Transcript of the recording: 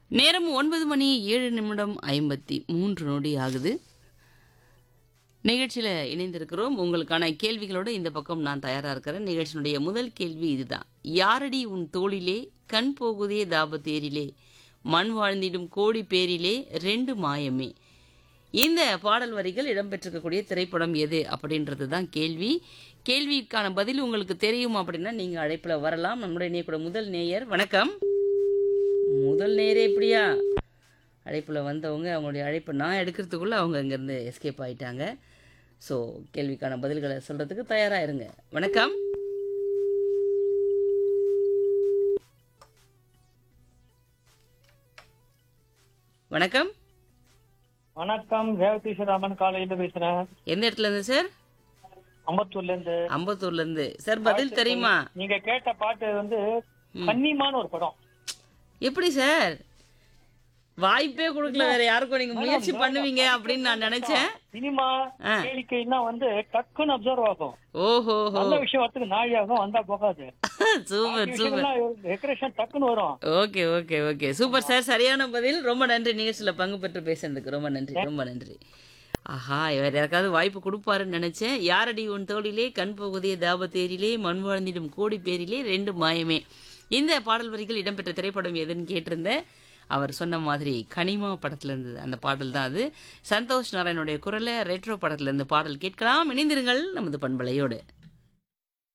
நேரம் ஒன்பது மணி ஏழு நிமிடம் ஐம்பத்தி மூன்று நொடி ஆகுது நிகழ்ச்சியில் இணைந்திருக்கிறோம் உங்களுக்கான கேள்விகளோடு இந்த பக்கம் நான் தயாராக இருக்கிறேன் நிகழ்ச்சியினுடைய முதல் கேள்வி இதுதான் யாரடி உன் தோளிலே கண் போகுதே தாபத்தேரிலே மண் வாழ்ந்திடும் கோடி பேரிலே ரெண்டு மாயமே இந்த பாடல் வரிகள் இடம்பெற்றிருக்கக்கூடிய திரைப்படம் எது அப்படின்றது தான் கேள்வி கேள்விக்கான பதில் உங்களுக்கு தெரியும் அப்படின்னா நீங்கள் அழைப்பில் வரலாம் நம்முடைய இணையக்கூட முதல் நேயர் வணக்கம் முதல் நேரே இப்படியா அழைப்பில் வந்தவங்க அவங்களுடைய அழைப்பை நான் எடுக்கிறதுக்குள்ளே அவங்க இங்கேருந்து எஸ்கேப் ஆயிட்டாங்க ஸோ கேள்விக்கான பதில்களை சொல்கிறதுக்கு தயாராக இருங்க வணக்கம் வணக்கம் வணக்கம் ரேவதி ராமன் காலையில பேசுறேன் எந்த இடத்துல இருந்து சார் அம்பத்தூர்ல இருந்து அம்பத்தூர்லேருந்து சார் பதில் தெரியுமா நீங்க கேட்ட பாட்டு வந்து கன்னிமான்னு ஒரு படம் எப்படி சார் வாய்ப்பே கொடுக்கல வேற யாருக்கும் நீங்க முயற்சி பண்ணுவீங்க அப்படின்னு நான் நினைச்சேன் சினிமா ஆ. கேளிக்கைன்னா வந்து டக்குன்னு அப்சர்வ் ஆகும் ஓஹோ நல்ல விஷயம் வரத்துக்கு நாழி ஆகும் வந்தா போகாது சூப்பர் சூப்பர் டெக்கரேஷன் டக்குன்னு வரும் okay okay okay super sir சரியான பதில் ரொம்ப நன்றி நிகழ்ச்சியில் பங்கு பெற்று பேசுனதுக்கு ரொம்ப நன்றி ரொம்ப நன்றி ஆஹா வேற யாருக்காவது வாய்ப்பு கொடுப்பாருன்னு நினைச்சேன் யாரடி உன் தோளிலே கண் போகுதே தாபத்தேரிலே மண் வாழ்ந்திடும் கோடி பேரிலே ரெண்டு மாயமே இந்த பாடல் வரிகள் இடம்பெற்ற திரைப்படம் எதுன்னு கேட்டிருந்தேன் அவர் சொன்ன மாதிரி கனிமா படத்துல இருந்தது அந்த பாடல் தான் அது சந்தோஷ் நாராயணுடைய குரலை ரெட்ரோ படத்துல இருந்து பாடல் கேட்கலாம் இணைந்திருங்கள் நமது பண்பலையோடு